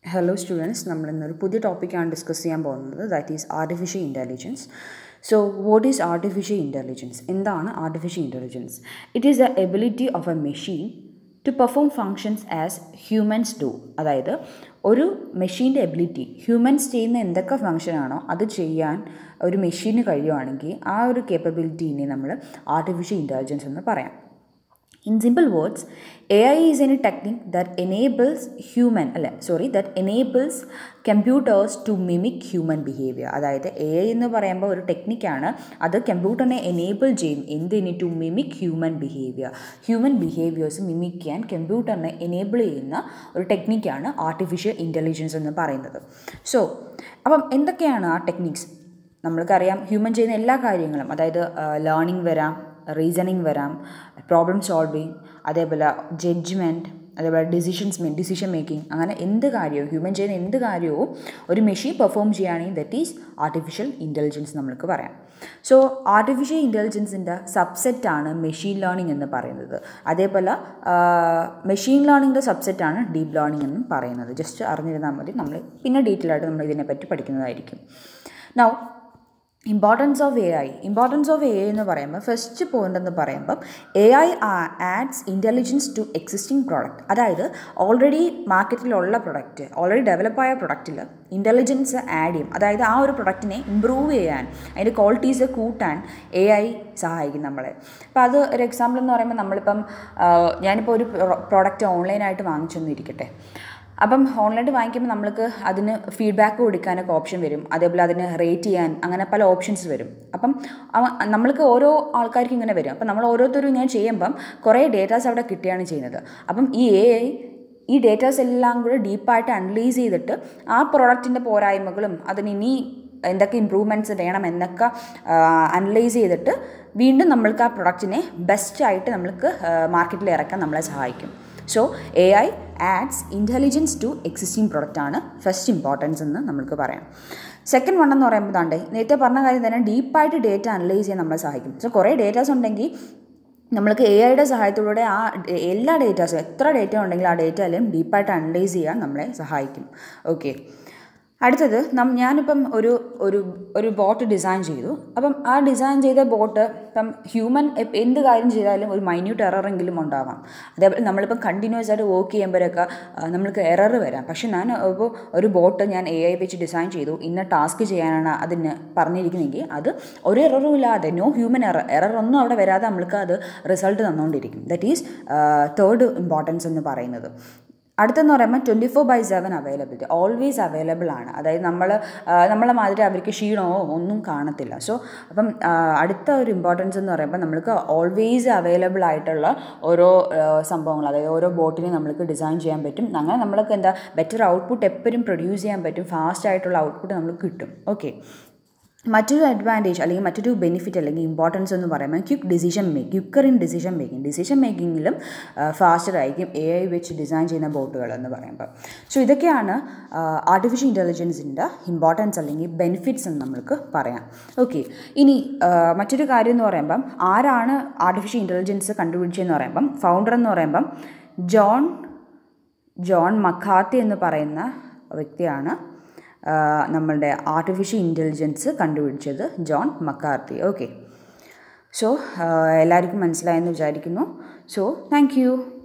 hello students നമ്മൾ ഇന്നൊരു പുതിയ ടോപ്പിക്കാണ് ഡിസ്കസ് ചെയ്യാൻ പോകുന്നത് that is artificial intelligence so what is artificial intelligence എന്താണ് artificial intelligence it is the ability of a machine to perform functions as humans do അതായത് ഒരു മെഷീൻ്റെ എബിലിറ്റി ഹ്യൂമൻസ് ചെയ്യുന്ന എന്തൊക്കെ ഫങ്ഷനാണോ അത് ചെയ്യാൻ ഒരു മെഷീന് കഴിയുവാണെങ്കിൽ ആ ഒരു കേപ്പബിലിറ്റീനെ നമ്മൾ ആർട്ടിഫിഷ്യൽ ഇൻ്റലിജൻസ് എന്ന് പറയാം in simple words A I is any technique that enables human അല്ല sorry that enables computers to mimic human behaviour അതായത് എ ഐ എന്ന് പറയുമ്പോൾ ഒരു ടെക്നിക്കാണ് അത് കമ്പ്യൂട്ടറിനെ എനേബിൾ ചെയ്യും എന്തിന് to mimic human behaviour human behaviours mimic ചെയ്യാൻ കമ്പ്യൂട്ടറിനെ എനേബിൾ ചെയ്യുന്ന ഒരു ടെക്നിക്കാണ് ആർട്ടിഫിഷ്യൽ ഇൻ്റലിജൻസ് എന്ന് പറയുന്നത് സോ അപ്പം എന്തൊക്കെയാണ് ആ ടെക്നിക്സ് നമ്മൾക്കറിയാം ഹ്യൂമൻ ചെയ്യുന്ന എല്ലാ കാര്യങ്ങളും അതായത് ലേണിംഗ് വരാം റീസണിങ് വരാം പ്രോബ്ലം സോൾവിങ് അതേപോലെ ജഡ്ജ്മെൻറ്റ് അതേപോലെ ഡിസിഷൻസ് മേ ഡിസിഷൻ മേക്കിംഗ് അങ്ങനെ എന്ത് കാര്യവും ഹ്യൂമൻ ചെയ്യുന്ന എന്ത് കാര്യവും ഒരു മെഷീൻ പെർഫോം ചെയ്യുകയാണെങ്കിൽ ദറ്റ് ഈസ് ആർട്ടിഫിഷ്യൽ ഇൻ്റലിജൻസ് നമുക്ക് പറയാം സോ ആർട്ടിഫിഷ്യൽ ഇൻ്റലിജൻസിൻ്റെ സബ്സെറ്റാണ് മെഷീൻ ലേണിംഗ് എന്ന് പറയുന്നത് അതേപോലെ മെഷീൻ ലേണിങ്ങിൻ്റെ സബ്സെറ്റാണ് ഡീപ്പ് ലേണിംഗ് എന്നും പറയുന്നത് ജസ്റ്റ് അറിഞ്ഞിരുന്നാൽ മതി നമ്മൾ പിന്നെ ഡീറ്റെയിൽ ആയിട്ട് നമ്മൾ ഇതിനെപ്പറ്റി പഠിക്കുന്നതായിരിക്കും now importance of A I importance of A I എന്ന് പറയുമ്പോൾ ഫസ്റ്റ് പോയിന്റ് എന്ന് പറയുമ്പം A I adds intelligence to existing product അതായത് ഓൾറെഡി മാർക്കറ്റിലുള്ള പ്രൊഡക്റ്റ് ഓൾറെഡി ഡെവലപ്പായ പ്രൊഡക്റ്റിൽ ഇൻ്റലിജൻസ് ആഡ് ചെയ്യും അതായത് ആ ഒരു പ്രൊഡക്റ്റിനെ ഇമ്പ്രൂവ് ചെയ്യാൻ അതിൻ്റെ ക്വാളിറ്റീസ് കൂട്ടാൻ എ ഐ സഹായിക്കും നമ്മളെ അപ്പോൾ അത് ഒരു എക്സാമ്പിൾ എന്ന് പറയുമ്പോൾ നമ്മളിപ്പം ഞാനിപ്പോൾ ഒരു പ്രോഡക്റ്റ് ഓൺലൈനായിട്ട് വാങ്ങിച്ചെന്ന് ഇരിക്കട്ടെ അപ്പം ഓൺലൈനായിട്ട് വാങ്ങിക്കുമ്പോൾ നമ്മൾക്ക് അതിന് ഫീഡ്ബാക്ക് കൊടുക്കാനൊക്കെ ഓപ്ഷൻ വരും അതേപോലെ അതിന് റേറ്റ് ചെയ്യാൻ അങ്ങനെ പല ഓപ്ഷൻസ് വരും അപ്പം നമ്മൾക്ക് ഓരോ ആൾക്കാർക്കും ഇങ്ങനെ വരും അപ്പം നമ്മൾ ഓരോരുത്തരും ഇങ്ങനെ ചെയ്യുമ്പം കുറേ ഡേറ്റാസ് അവിടെ കിട്ടുകയാണ് ചെയ്യുന്നത് അപ്പം ഈ എ ഐ ഈ ഡേറ്റാസ് എല്ലാം കൂടെ ഡീപ്പായിട്ട് അനലൈസ് ചെയ്തിട്ട് ആ പ്രോഡക്റ്റിൻ്റെ പോരായ്മകളും അതിന് ഇനി എന്തൊക്കെ ഇമ്പ്രൂവ്മെൻറ്റ്സ് വേണം എന്നൊക്കെ അനലൈസ് ചെയ്തിട്ട് വീണ്ടും നമ്മൾക്ക് ആ പ്രൊഡക്റ്റിനെ ബെസ്റ്റായിട്ട് നമ്മൾക്ക് മാർക്കറ്റിൽ ഇറക്കാൻ നമ്മളെ സഹായിക്കും so A I adds intelligence to existing product ആണ് ഫസ്റ്റ് ഇമ്പോർട്ടൻസ് എന്ന് നമുക്ക് പറയാം സെക്കൻഡ് വൺ എന്ന് പറയുമ്പോൾ താണ്ടേ നേരത്തെ പറഞ്ഞ കാര്യം തന്നെ ഡീപ്പായിട്ട് ഡേറ്റ അനലൈസ് ചെയ്യാൻ നമ്മളെ സഹായിക്കും സോ കുറേ ഡേറ്റാസ് ഉണ്ടെങ്കിൽ നമ്മൾക്ക് എ ഐയുടെ സഹായത്തോടെ ആ എല്ലാ ഡേറ്റാസും എത്ര ഡേറ്റ ഉണ്ടെങ്കിലും ആ ഡേറ്റ എല്ലാം ഡീപ്പായിട്ട് അനലൈസ് ചെയ്യാൻ നമ്മളെ സഹായിക്കും ഓക്കെ അടുത്തത് നം ഞാനിപ്പം ഒരു ഒരു ഒരു ബോട്ട് ഡിസൈൻ ചെയ്തു അപ്പം ആ ഡിസൈൻ ചെയ്ത ബോട്ട് ഇപ്പം ഹ്യൂമൻ എന്ത് കാര്യം ചെയ്താലും ഒരു മൈന്യൂട്ട് എററെങ്കിലും ഉണ്ടാവാം അതേപോലെ നമ്മളിപ്പം കണ്ടിന്യൂസ് ആയിട്ട് വർക്ക് ചെയ്യുമ്പോഴൊക്കെ നമ്മൾക്ക് എറർ വരാം പക്ഷെ ഞാൻ ഇപ്പോൾ ഒരു ബോട്ട് ഞാൻ എ ഐ വെച്ച് ഡിസൈൻ ചെയ്തു ഇന്ന ടാസ്ക് ചെയ്യാനാണ് അതിന് പറഞ്ഞിരിക്കുന്നതെങ്കിൽ അത് ഒരു എററും ഇല്ലാതെ നോ ഹ്യൂമൻ എറർ എറർ ഒന്നും അവിടെ വരാതെ നമ്മൾക്ക് അത് റിസൾട്ട് തന്നുകൊണ്ടിരിക്കും ദറ്റ് ഈസ് തേർഡ് ഇമ്പോർട്ടൻസ് എന്ന് പറയുന്നത് അടുത്തെന്ന് പറയുമ്പോൾ twenty four by seven availability always available ആണ് അതായത് നമ്മൾ നമ്മളെ മാതിരി അവർക്ക് ക്ഷീണമോ ഒന്നും കാണത്തില്ല സോ അപ്പം അടുത്ത ഒരു ഇമ്പോർട്ടൻസ് എന്ന് പറയുമ്പോൾ നമ്മൾക്ക് ഓൾവേസ് അവൈലബിൾ ആയിട്ടുള്ള ഓരോ സംഭവങ്ങൾ അതായത് ഓരോ ബോട്ടിനെ നമ്മൾക്ക് ഡിസൈൻ ചെയ്യാൻ പറ്റും അങ്ങനെ നമ്മൾക്ക് എന്താ ബെറ്റർ ഔട്ട്പുട്ട് എപ്പോഴും പ്രൊഡ്യൂസ് ചെയ്യാൻ പറ്റും ഫാസ്റ്റ് ആയിട്ടുള്ള ഔട്ട്പുട്ട് നമുക്ക് കിട്ടും ഓക്കെ മറ്റൊരു അഡ്വാൻറ്റേജ് അല്ലെങ്കിൽ മറ്റൊരു ബെനിഫിറ്റ് അല്ലെങ്കിൽ ഇമ്പോർട്ടൻസ് എന്ന് പറയുമ്പോൾ quick decision making quicker in decision making decision മേക്കിങ്ങിലും ഫാസ്റ്റർ ആയിരിക്കും എ ഐ വെച്ച് ഡിസൈൻ ചെയ്യുന്ന ബോട്ടുകൾ എന്ന് പറയുമ്പോൾ സോ ഇതൊക്കെയാണ് ആർട്ടിഫിഷ്യൽ ഇൻ്റലിജൻസിൻ്റെ ഇമ്പോർട്ടൻസ് അല്ലെങ്കിൽ ബെനിഫിറ്റ്സ് എന്ന് നമ്മൾക്ക് പറയാം ഓക്കെ ഇനി മറ്റൊരു കാര്യം എന്ന് പറയുമ്പം ആരാണ് ആർട്ടിഫിഷ്യൽ ഇൻ്റലിജൻസ് കണ്ടുപിടിച്ചതെന്ന് പറയുമ്പം ഫൗണ്ടർ എന്ന് പറയുമ്പം ജോൺ ജോൺ മക്കാത്തി എന്ന് പറയുന്ന വ്യക്തിയാണ് നമ്മളുടെ ആർട്ടിഫിഷ്യൽ ഇൻ്റലിജൻസ് കണ്ടുപിടിച്ചത് ജോൺ മക്കാർത്തി ഓക്കെ സോ എല്ലാവർക്കും മനസ്സിലായെന്ന് വിചാരിക്കുന്നു സോ താങ്ക്